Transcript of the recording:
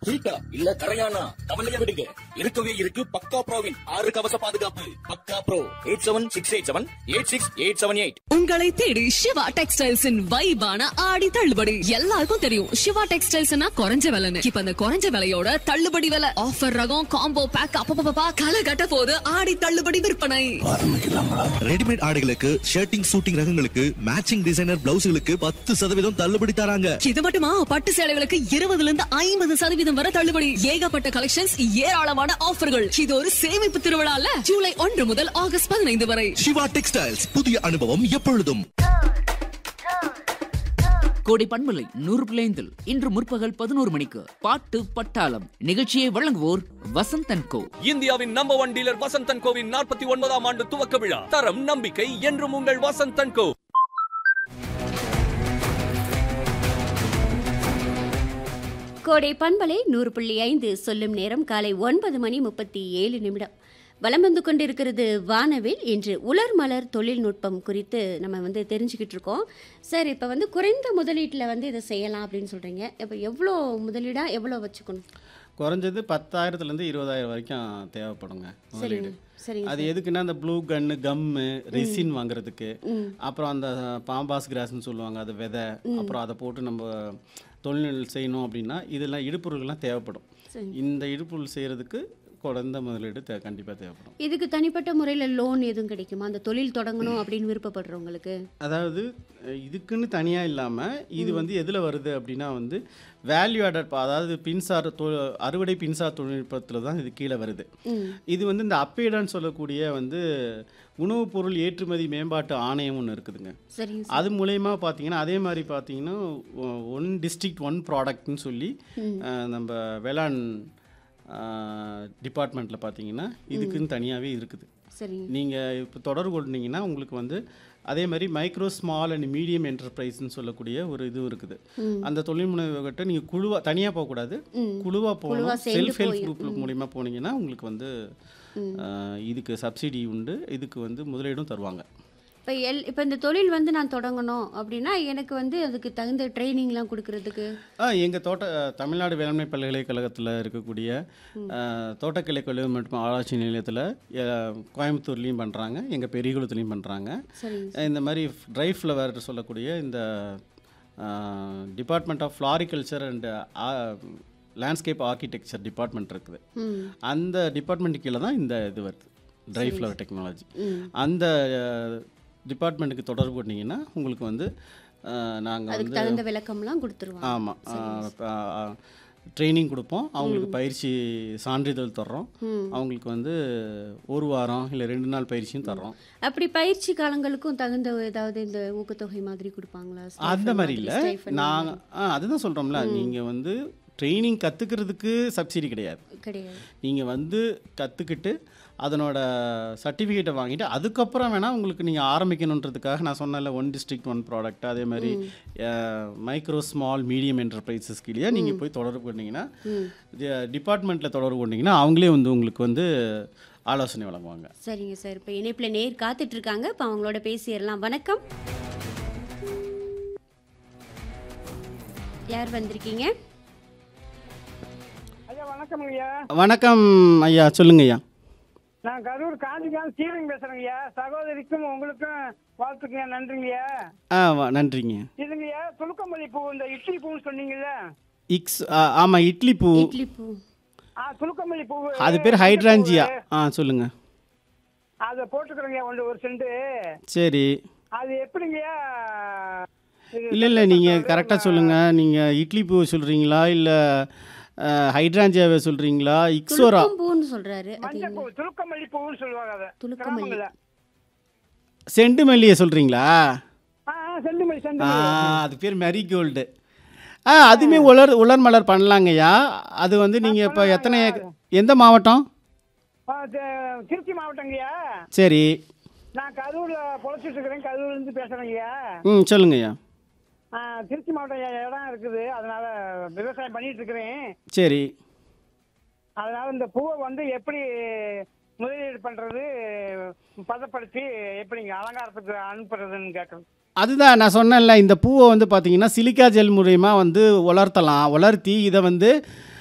ஹீட்டா இல்ல கரையானா கவலைய விடுங்க இருக்கவே இருக்கு பக்கா ப்ரோவின் ஆறு கவச பாதுகாப்பு பக்கா bro eight seven six eight seven eight six eight seven eight உங்களை தேடி சிவா டெக்ஸ்டைல்ஸின் வைபான ஆடி தள்ளுபடி எல்லாருக்கும் தெரியும் சிவா டெக்ஸ்டைல்ஸ்னா குறைஞ்ச விலைன்னு இப்ப அந்த குறைஞ்ச விலையோட தள்ளுபடி விலை ஆஃபர் ரகம் காம்போ பேக் அப்பப்பா கலை கட்ட போது ஆடி தள்ளுபடி விற்பனை ரெடிமேட் ஆடைகளுக்கு ஷர்ட்டிங் சூட்டிங் ரகங்களுக்கு மேட்சிங் டிசைனர் பிளவுஸ்களுக்கு பத்து சதவீதம் தள்ளுபடி தராங்க இது மட்டுமா பட்டு சேலைகளுக்கு இருபதுல இருந்து ஐம்பது சதவீதம் வரை தள்ளுபடி ஏகப்பட்ட கலெக்ஷன்ஸ் ஏராளமான ஆஃபர்கள் இது ஒரு சேமிப்பு திருவிழால ஜூலை ஒன்று முதல் ஆகஸ்ட் பதினைந்து வரை சிவா டெக்ஸ்டைல்ஸ் புதிய அனுபவம் எப்பொழுதும் கோடை பண்பலை நூறு பிள்ளைந்தில் இன்று முற்பகல் பதினோரு மணிக்கு பாட்டு பட்டாளம் நிகழ்ச்சியை வழங்குவோர் வசந்தன் கோ இந்தியாவின் நம்பர் ஒன் டீலர் வசந்தன் கோவின் நாற்பத்தி ஒன்பதாம் ஆண்டு துவக்க விழா தரம் நம்பிக்கை என்றும் உங்கள் வசந்தன் கோ கோடை பண்பலை நூறு புள்ளி ஐந்து சொல்லும் நேரம் காலை ஒன்பது மணி முப்பத்தி ஏழு நிமிடம் வலம் வந்து கொண்டிருக்கிறது வானவில் இன்று உலர் மலர் தொழில்நுட்பம் குறித்து நம்ம வந்து தெரிஞ்சுக்கிட்டு இருக்கோம் சார் இப்போ வந்து குறைந்த முதலீட்டில் வந்து இதை செய்யலாம் அப்படின்னு சொல்கிறீங்க இப்போ எவ்வளோ முதலீடாக எவ்வளோ வச்சுக்கணும் குறைஞ்சது பத்தாயிரத்துலேருந்து இருபதாயிரம் வரைக்கும் தேவைப்படுங்க முதலீடு சரிங்க அது எதுக்குன்னா அந்த ப்ளூ கன்னு கம்மு ரெசின் வாங்குறதுக்கு அப்புறம் அந்த பாம்பாஸ் கிராஸ்னு சொல்லுவாங்க அது விதை அப்புறம் அதை போட்டு நம்ம தொழில் செய்யணும் அப்படின்னா இதெல்லாம் இடுப்பொருள்கள்லாம் தேவைப்படும் இந்த இடுப்பொருள் செய்கிறதுக்கு குறைந்த முதலீடு தே கண்டிப்பாக தேவைப்படும் இதுக்கு தனிப்பட்ட முறையில் லோன் எதுவும் கிடைக்குமா அந்த தொழில் தொடங்கணும் அப்படின்னு விருப்பப்படுறவங்களுக்கு அதாவது அஹ், இதுக்குன்னு தனியாக இல்லாமல் இது வந்து எதில் வருது அப்படின்னா வந்து வேல்யூ ஆடட் அதாவது பின்சார் தொ அறுவடை பின்சார் தொழில்நுட்பத்தில் தான் இது கீழே வருது இது வந்து இந்த அப்பீடான்னு சொல்லக்கூடிய வந்து உணவுப் பொருள் ஏற்றுமதி மேம்பாட்டு ஆணையம் ஒன்று இருக்குதுங்க சரிங்க அது மூலயமா பார்த்தீங்கன்னா அதே மாதிரி பார்த்தீங்கன்னா ஒன் டிஸ்ட்ரிக்ட் ஒன் ப்ராடக்ட்னு சொல்லி அஹ், நம்ம வேளாண் டிபார்ட்மெண்ட்டில் பார்த்தீங்கன்னா இதுக்குன்னு தனியாகவே இருக்குது சரிங்க நீங்கள் இப்போ தொடர்பு கொண்டீங்கன்னா உங்களுக்கு வந்து அதே மாதிரி மைக்ரோ ஸ்மால் அண்ட் மீடியம் என்டர்பிரைஸ்னு சொல்லக்கூடிய ஒரு இது இருக்குது அந்த தொழில் முனைவர்கிட்ட நீங்கள் குழுவாக தனியாக போகக்கூடாது குழுவாக போகணும் செல்ஃப் ஹெல்ப் குரூப் மூலிமா போனீங்கன்னா உங்களுக்கு வந்து அஹ், இதுக்கு சப்சிடி உண்டு இதுக்கு வந்து முதலீடும் தருவாங்க இப்போ எல் இப்போ இந்த தொழில் வந்து நான் தொடங்கணும் அப்படின்னா எனக்கு வந்து அதுக்கு தகுந்த ட்ரைனிங்லாம் கொடுக்கறதுக்கு ஆ எங்கள் தோட்ட தமிழ்நாடு வேளாண்மை பல்கலைக்கழகத்தில் இருக்கக்கூடிய அஹ், தோட்டக்கலை கல்வி மற்றும் ஆராய்ச்சி நிலையத்தில் கோயம்புத்தூர்லேயும் பண்ணுறாங்க எங்கள் பெரியகுளத்துலேயும் பண்ணுறாங்க சரிங்க இந்த மாதிரி ட்ரை ஃப்ளவர் சொல்லக்கூடிய இந்த department of floriculture and landscape architecture department இருக்குது ம் அந்த டிபார்ட்மெண்ட் கீழே தான் இந்த இது வருது ட்ரை ஃப்ளவர் டெக்னாலஜி அந்த டிபார்ட்மெண்ட்டுக்கு தொடர்பு கொண்டீங்கன்னா உங்களுக்கு வந்து நாங்கள் அதுக்கு வந்து தகுந்த விளக்கம்லாம் கொடுத்துருவாங்க ஆமாம் ட்ரைனிங் கொடுப்போம் அவங்களுக்கு பயிற்சி சான்றிதழ் தர்றோம் அவங்களுக்கு வந்து ஒரு வாரம் இல்லை ரெண்டு நாள் பயிற்சியும் தர்றோம் அப்படி பயிற்சி காலங்களுக்கும் தகுந்த ஏதாவது இந்த ஊக்கத்தொகை மாதிரி கொடுப்பாங்களா அந்த மாதிரி இல்லை நாங்கள் ஆ அதுதான் சொல்கிறோம்ல நீங்கள் வந்து ட்ரைனிங் கற்றுக்கிறதுக்கு சப்சிடி கிடையாது கிடையாது நீங்கள் வந்து கற்றுக்கிட்டு அதனோட சர்டிஃபிகேட்டை வாங்கிட்டு அதுக்கப்புறம் வேணால் உங்களுக்கு நீங்கள் ஆரம்பிக்கணுன்றதுக்காக நான் சொன்னல ஒன் டிஸ்ட்ரிக்ட் ஒன் ப்ராடக்ட் அதே மாதிரி மைக்ரோ ஸ்மால் மீடியம் என்டர்பிரைசஸ் கீழே நீங்கள் போய் தொடர்பு கொண்டீங்கன்னா டிபார்ட்மெண்ட்டில் தொடர்பு கொண்டீங்கன்னா அவங்களே வந்து உங்களுக்கு வந்து ஆலோசனை வழங்குவாங்க சரிங்க சார் இப்போ இணைப்பில் நேர் காத்துட்டு இருக்காங்க இப்போ அவங்களோட பேசிடலாம் வணக்கம் யார் வந்திருக்கீங்க ஐயா வணக்கம் ஐயா வணக்கம் ஐயா சொல்லுங்க ஐயா நான் கரூர் காஞ்சிகாந்த் ஸ்டீவன் பேசுறேங்க ஐயா சகோதரிக்கும் உங்களுக்கும் வாழ்த்துக்குங்க நன்றிங்கய்யா ஆ வா- நன்றிங்க இதுங்கய்யா துலுக்கமல்லி பூ இந்த இட்லி பூன்னு சொன்னீங்கல்ல இக்ஸ் ஆமாம் இட்லி பூ இட்லி பூ ஆ துலுக்கமல்லி பூ அது பேர் ஹைட்ராஞ்சியா ஆ சொல்லுங்க அதை போட்டுக்கிறேங்க ஒன்று ஒரு செண்டு சரி அது எப்படிங்கய்யா இது இல்லை இல்லை நீங்கள் கரெக்டாக சொல்லுங்கள் நீங்கள் இட்லி பூ சொல்கிறீங்களா இல்லை ஹைட்ராஞ்சியாவை சொல்கிறீங்களா இக்ஸோரா துளுக்கம் பூன்னு சொல்றாரு அது மஞ்சள் என்ன? பூ துலுக்கமல்லி பூன்னு சொல்லுவாங்க அதை துலுக்கமல்லி. கிராமங்கள்ல. செண்டு மல்லியை சொல்கிறீங்களா ஆ ஆ, செண்டுமல்லி ஆ செண்டுமல்லி அது பேர் மேரிகோல்டு ஆ அதுவுமே உலர் உலர் மலர் பண்ணலாங்கய்யா அது வந்து நீங்கள் இப்போ எத்தனை ஏக்க- எந்த மாவட்டம் ஆ, தி- திருச்சி மாவட்டங்கய்யா சரி நான் கரூர்ல பொழைச்சிட்டு இருக்கிறேன் கரூர்ல இருந்து பேசுறேங்கய்யா ம் சொல்லுங்கய்யா ஆ, திருச்சி மாவட்டம் இ- இடம் இருக்குது அதனால விவசாயம் பண்ணிட்டு இருக்கிறேன் சரி அதனால இந்த பூவை வந்து எப்படி முதலீடு பண்றது பதப்படுத்தி எப்படிங்க அலங்காரத்துக்கு அனுப்புறதுன்னு கேட்கணும் அதுதான் நான் சொன்னேன்ல இந்த பூவை வந்து பார்த்தீங்கன்னா சிலிக்கா ஜெல் மூலயமா வந்து உலர்த்தலாம் உலர்த்தி இதை வந்து